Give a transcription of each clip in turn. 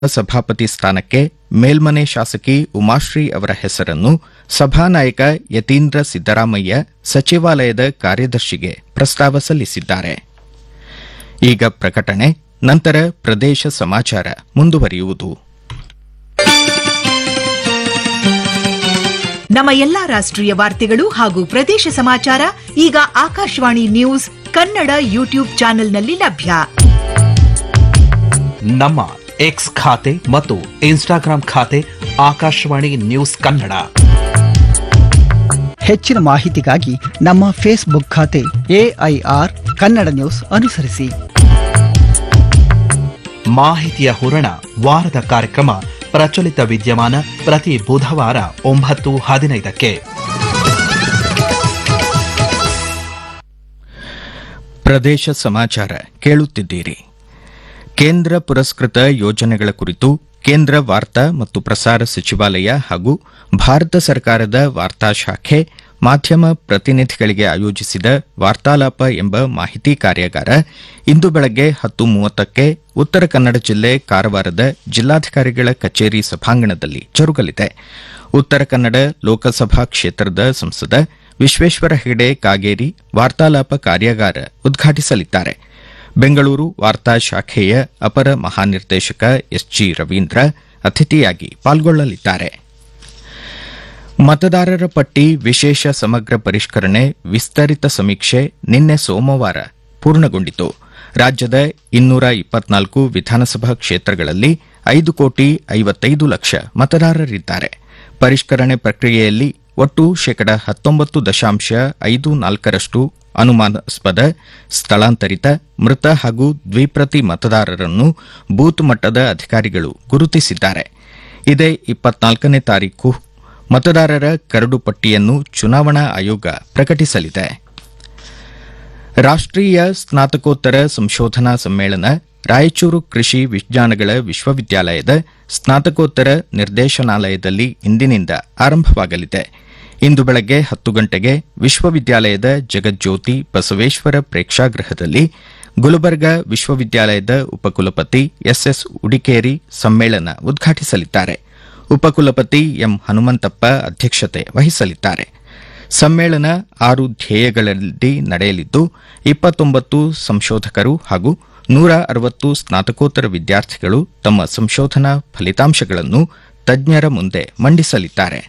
ಸಭಾಪತಿ ಸ್ಥಾನಕ್ಕೆ ಮೇಲ್ಮನೆ ಶಾಸಕಿ ಉಮಾಶ್ರೀ ಅವರ ಹೆಸರನ್ನು ಸಭಾನಾಯಕ ಯತೀಂದ್ರ ಸಿದ್ದರಾಮಯ್ಯ ಸಚಿವಾಲಯದ ಕಾರ್ಯದರ್ಶಿಗೆ ಪ್ರಸ್ತಾವ ಸಲ್ಲಿಸಿದ್ದಾರೆ ಈಗ ಪ್ರಕಟಣೆ ನಂತರ ಪ್ರದೇಶ ಸಮಾಚಾರ ಮುಂದುವರಿಯುವುದು ನಮ್ಮ ಎಲ್ಲಾ ರಾಷ್ಟ್ರೀಯ ವಾರ್ತೆಗಳು ಹಾಗೂ ಪ್ರದೇಶ ಸಮಾಚಾರ ಈಗ ಆಕಾಶವಾಣಿ ನ್ಯೂಸ್ ಕನ್ನಡ ಯೂಟ್ಯೂಬ್ ಚಾನೆಲ್ನಲ್ಲಿ ಲಭ್ಯ ನಮ್ಮ ಎಕ್ಸ್ ಖಾತೆ ಮತ್ತು ಇನ್ಸ್ಟಾಗ್ರಾಂ ಖಾತೆ ಆಕಾಶವಾಣಿ ನ್ಯೂಸ್ ಕನ್ನಡ ಹೆಚ್ಚಿನ ಮಾಹಿತಿಗಾಗಿ ನಮ್ಮ ಫೇಸ್ಬುಕ್ ಖಾತೆ ಎಐಆರ್ ಕನ್ನಡ ನ್ಯೂಸ್ ಅನುಸರಿಸಿ ಮಾಹಿತಿಯ ಹೂರಣ ವಾರದ ಕಾರ್ಯಕ್ರಮ ಪ್ರಚಲಿತ ವಿದ್ಯಮಾನ ಪ್ರತಿ ಬುಧವಾರ ಒಂಬತ್ತು ಹದಿನೈದಕ್ಕೆ ಪ್ರದೇಶ ಸಮಾಚಾರ ಕೇಳುತ್ತಿದ್ದೀರಿ ಕೇಂದ್ರ ಪುರಸ್ಕೃತ ಯೋಜನೆಗಳ ಕುರಿತು ಕೇಂದ್ರ ವಾರ್ತಾ ಮತ್ತು ಪ್ರಸಾರ ಸಚಿವಾಲಯ ಹಾಗೂ ಭಾರತ ಸರ್ಕಾರದ ವಾರ್ತಾ ಶಾಖೆ ಮಾಧ್ಯಮ ಪ್ರತಿನಿಧಿಗಳಿಗೆ ಆಯೋಜಿಸಿದ ವಾರ್ತಾಲಾಪ ಎಂಬ ಮಾಹಿತಿ ಕಾರ್ಯಾಗಾರ ಇಂದು ಬೆಳಗ್ಗೆ ಹತ್ತು ಮೂವತ್ತಕ್ಕೆ ಉತ್ತರ ಕನ್ನಡ ಜಿಲ್ಲೆ ಕಾರವಾರದ ಜಿಲ್ಲಾಧಿಕಾರಿಗಳ ಕಚೇರಿ ಸಭಾಂಗಣದಲ್ಲಿ ಜರುಗಲಿದೆ ಉತ್ತರ ಕನ್ನಡ ಲೋಕಸಭಾ ಕ್ಷೇತ್ರದ ಸಂಸದ ವಿಶ್ವೇಶ್ವರ ಹೆಗಡೆ ಕಾಗೇರಿ ವಾರ್ತಾಲಾಪ ಕಾರ್ಯಾಗಾರ ಉದ್ಘಾಟಿಸಲಿದ್ದಾರೆ ಬೆಂಗಳೂರು ವಾರ್ತಾ ಶಾಖೆಯ ಅಪರ ಮಹಾನಿರ್ದೇಶಕ ಎಸ್ಜಿ ರವೀಂದ್ರ ಅತಿಥಿಯಾಗಿ ಪಾಲ್ಗೊಳ್ಳಲಿದ್ದಾರೆ ಮತದಾರರ ಪಟ್ಟಿ ವಿಶೇಷ ಸಮಗ್ರ ಪರಿಷ್ಕರಣೆ ವಿಸ್ತರಿತ ಸಮೀಕ್ಷೆ ನಿನ್ನೆ ಸೋಮವಾರ ಪೂರ್ಣಗೊಂಡಿತು ರಾಜ್ಯದ ಇನ್ನೂರ ಇಪ್ಪತ್ನಾಲ್ಕು ವಿಧಾನಸಭಾ ಕ್ಷೇತ್ರಗಳಲ್ಲಿ ಐದು ಕೋಟಿ ಐವತ್ತೈದು ಲಕ್ಷ ಮತದಾರರಿದ್ದಾರೆ ಪರಿಷ್ಕರಣೆ ಪ್ರಕ್ರಿಯೆಯಲ್ಲಿ ಒಟ್ಟು ಶೇಕಡ ಹತ್ತೊಂಬತ್ತು ದಶಾಂಶ ಐದು ನಾಲ್ಕರಷ್ಟು ಅನುಮಾನಾಸ್ಪದ ಸ್ಥಳಾಂತರಿತ ಮೃತ ಹಾಗೂ ದ್ವಿಪ್ರತಿ ಮತದಾರರನ್ನು ಬೂತ್ ಮಟ್ಟದ ಅಧಿಕಾರಿಗಳು ಗುರುತಿಸಿದ್ದಾರೆ ಇದೇ ಇಪ್ಪತ್ನಾಲ್ಕನೇ ತಾರೀಕು ಮತದಾರರ ಕರಡು ಪಟ್ಟಿಯನ್ನು ಚುನಾವಣಾ ಆಯೋಗ ಪ್ರಕಟಿಸಲಿದೆ ರಾಷ್ಟ್ರೀಯ ಸ್ನಾತಕೋತ್ತರ ಸಂಶೋಧನಾ ಸಮ್ಮೇಳನ ರಾಯಚೂರು ಕೃಷಿ ವಿಜ್ಞಾನಗಳ ವಿಶ್ವವಿದ್ಯಾಲಯದ ಸ್ನಾತಕೋತ್ತರ ನಿರ್ದೇಶನಾಲಯದಲ್ಲಿ ಇಂದಿನಿಂದ ಆರಂಭವಾಗಲಿದೆ ಇಂದು ಬೆಳಗ್ಗೆ ಹತ್ತು ಗಂಟೆಗೆ ವಿಶ್ವವಿದ್ಯಾಲಯದ ಜಗಜ್ಯೋತಿ ಬಸವೇಶ್ವರ ಪ್ರೇಕ್ಷಾಗೃಹದಲ್ಲಿ ಗುಲ್ಬರ್ಗಾ ವಿಶ್ವವಿದ್ಯಾಲಯದ ಉಪಕುಲಪತಿ ಎಸ್ಎಸ್ ಉಡಿಕೇರಿ ಸಮ್ಮೇಳನ ಉದ್ಘಾಟಿಸಲಿದ್ದಾರೆ ಉಪಕುಲಪತಿ ಎಂ ಹನುಮಂತಪ್ಪ ಅಧ್ಯಕ್ಷತೆ ವಹಿಸಲಿದ್ದಾರೆ ಸಮ್ಮೇಳನ ಆರು ಧ್ಯೇಯಗಳಲ್ಲಿ ನಡೆಯಲಿದ್ದು ಇಪ್ಪತ್ತೊಂಬತ್ತು ಸಂಶೋಧಕರು ಹಾಗೂ ನೂರ ಅರವತ್ತು ಸ್ನಾತಕೋತ್ತರ ವಿದ್ಯಾರ್ಥಿಗಳು ತಮ್ಮ ಸಂಶೋಧನಾ ಫಲಿತಾಂಶಗಳನ್ನು ತಜ್ಞರ ಮುಂದೆ ಮಂಡಿಸಲಿದ್ದಾರೆ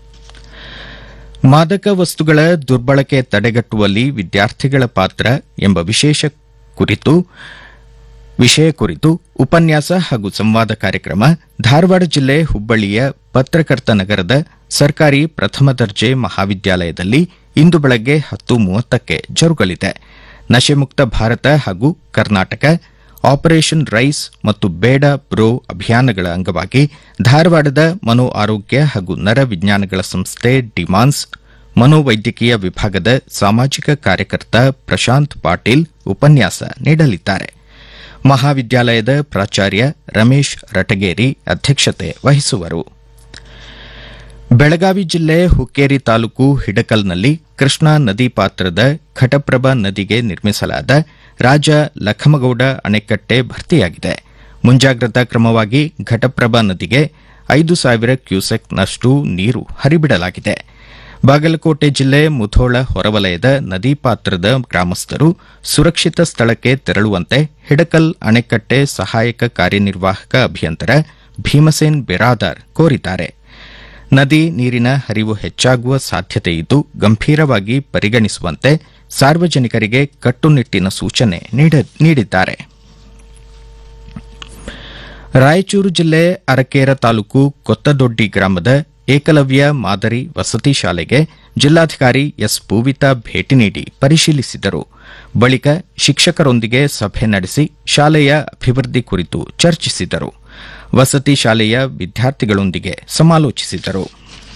ಮಾದಕ ವಸ್ತುಗಳ ದುರ್ಬಳಕೆ ತಡೆಗಟ್ಟುವಲ್ಲಿ ವಿದ್ಯಾರ್ಥಿಗಳ ಪಾತ್ರ ಎಂಬ ವಿಶೇಷ ಕುರಿತು ವಿಷಯ ಕುರಿತು ಉಪನ್ಯಾಸ ಹಾಗೂ ಸಂವಾದ ಕಾರ್ಯಕ್ರಮ ಧಾರವಾಡ ಜಿಲ್ಲೆ ಹುಬ್ಬಳ್ಳಿಯ ಪತ್ರಕರ್ತ ನಗರದ ಸರ್ಕಾರಿ ಪ್ರಥಮ ದರ್ಜೆ ಮಹಾವಿದ್ಯಾಲಯದಲ್ಲಿ ಇಂದು ಬೆಳಗ್ಗೆ ಹತ್ತು ಮೂವತ್ತಕ್ಕೆ ಜರುಗಲಿದೆ ನಶೆಮುಕ್ತ ಭಾರತ ಹಾಗೂ ಕರ್ನಾಟಕ ಆಪರೇಷನ್ ರೈಸ್ ಮತ್ತು ಬೇಡ ಬ್ರೋ ಅಭಿಯಾನಗಳ ಅಂಗವಾಗಿ ಧಾರವಾಡದ ಮನೋ ಆರೋಗ್ಯ ಹಾಗೂ ನರ ವಿಜ್ಞಾನಗಳ ಸಂಸ್ಥೆ ಡಿಮಾನ್ಸ್ ಮನೋವೈದ್ಯಕೀಯ ವಿಭಾಗದ ಸಾಮಾಜಿಕ ಕಾರ್ಯಕರ್ತ ಪ್ರಶಾಂತ್ ಪಾಟೀಲ್ ಉಪನ್ಯಾಸ ನೀಡಲಿದ್ದಾರೆ ಮಹಾವಿದ್ಯಾಲಯದ ಪ್ರಾಚಾರ್ಯ ರಮೇಶ್ ರಟಗೇರಿ ಅಧ್ಯಕ್ಷತೆ ವಹಿಸುವರು ಬೆಳಗಾವಿ ಜಿಲ್ಲೆ ಹುಕ್ಕೇರಿ ತಾಲೂಕು ಹಿಡಕಲ್ನಲ್ಲಿ ಕೃಷ್ಣಾ ನದಿ ಪಾತ್ರದ ಘಟಪ್ರಭಾ ನದಿಗೆ ನಿರ್ಮಿಸಲಾದ ರಾಜ ಲಖಮಗೌಡ ಅಣೆಕಟ್ಟೆ ಭರ್ತಿಯಾಗಿದೆ ಮುಂಜಾಗ್ರತಾ ಕ್ರಮವಾಗಿ ಘಟಪ್ರಭಾ ನದಿಗೆ ಐದು ಸಾವಿರ ಕ್ಯೂಸೆಕ್ನಷ್ಟು ನೀರು ಹರಿಬಿಡಲಾಗಿದೆ ಬಾಗಲಕೋಟೆ ಜಿಲ್ಲೆ ಮುಧೋಳ ಹೊರವಲಯದ ನದಿ ಪಾತ್ರದ ಗ್ರಾಮಸ್ಥರು ಸುರಕ್ಷಿತ ಸ್ಥಳಕ್ಕೆ ತೆರಳುವಂತೆ ಹಿಡಕಲ್ ಅಣೆಕಟ್ಟೆ ಸಹಾಯಕ ಕಾರ್ಯನಿರ್ವಾಹಕ ಅಭಿಯಂತರ ಭೀಮಸೇನ್ ಬಿರಾದಾರ್ ಕೋರಿದ್ದಾರೆ ನದಿ ನೀರಿನ ಹರಿವು ಹೆಚ್ಚಾಗುವ ಸಾಧ್ಯತೆಯಿದ್ದು ಗಂಭೀರವಾಗಿ ಪರಿಗಣಿಸುವಂತೆ ಸಾರ್ವಜನಿಕರಿಗೆ ಕಟ್ಟುನಿಟ್ಟಿನ ಸೂಚನೆ ನೀಡಿದ್ದಾರೆ ರಾಯಚೂರು ಜಿಲ್ಲೆ ಅರಕೇರ ತಾಲೂಕು ಕೊತ್ತದೊಡ್ಡಿ ಗ್ರಾಮದ ಏಕಲವ್ಯ ಮಾದರಿ ವಸತಿ ಶಾಲೆಗೆ ಜಿಲ್ಲಾಧಿಕಾರಿ ಎಸ್ ಪೂವಿತಾ ಭೇಟಿ ನೀಡಿ ಪರಿಶೀಲಿಸಿದರು ಬಳಿಕ ಶಿಕ್ಷಕರೊಂದಿಗೆ ಸಭೆ ನಡೆಸಿ ಶಾಲೆಯ ಅಭಿವೃದ್ಧಿ ಕುರಿತು ಚರ್ಚಿಸಿದರು ವಸತಿ ಶಾಲೆಯ ವಿದ್ಯಾರ್ಥಿಗಳೊಂದಿಗೆ ಸಮಾಲೋಚಿಸಿದರು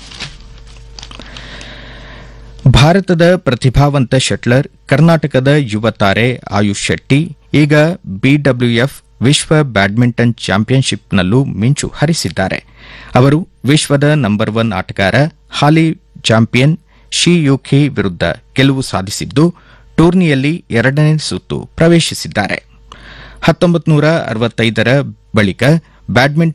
ಭಾರತದ ಪ್ರತಿಭಾವಂತ ಶಟ್ಲರ್ ಕರ್ನಾಟಕದ ಯುವ ತಾರೆ ಆಯುಷ್ ಶೆಟ್ಟಿ ಈಗ ಬಿಡಬ್ಲ್ಯೂಎಫ್ ವಿಶ್ವ ಬ್ಯಾಡ್ಮಿಂಟನ್ ಚಾಂಪಿಯನ್ಶಿಪ್ನಲ್ಲೂ ಮಿಂಚು ಹರಿಸಿದ್ದಾರೆ ಅವರು ವಿಶ್ವದ ನಂಬರ್ ಒನ್ ಆಟಗಾರ ಹಾಲಿ ಚಾಂಪಿಯನ್ ಶಿ ಯುಖಿ ವಿರುದ್ಧ ಗೆಲುವು ಸಾಧಿಸಿದ್ದು ಟೂರ್ನಿಯಲ್ಲಿ ಎರಡನೇ ಸುತ್ತು ಪ್ರವೇಶಿಸಿದ್ದಾರೆ ಹತ್ತೊಂಬತ್ತು ನೂರ ಅರವತ್ತೈದರ ಬಳಿಕ ಬ್ಯಾಡ್ಮಿಂಟನ್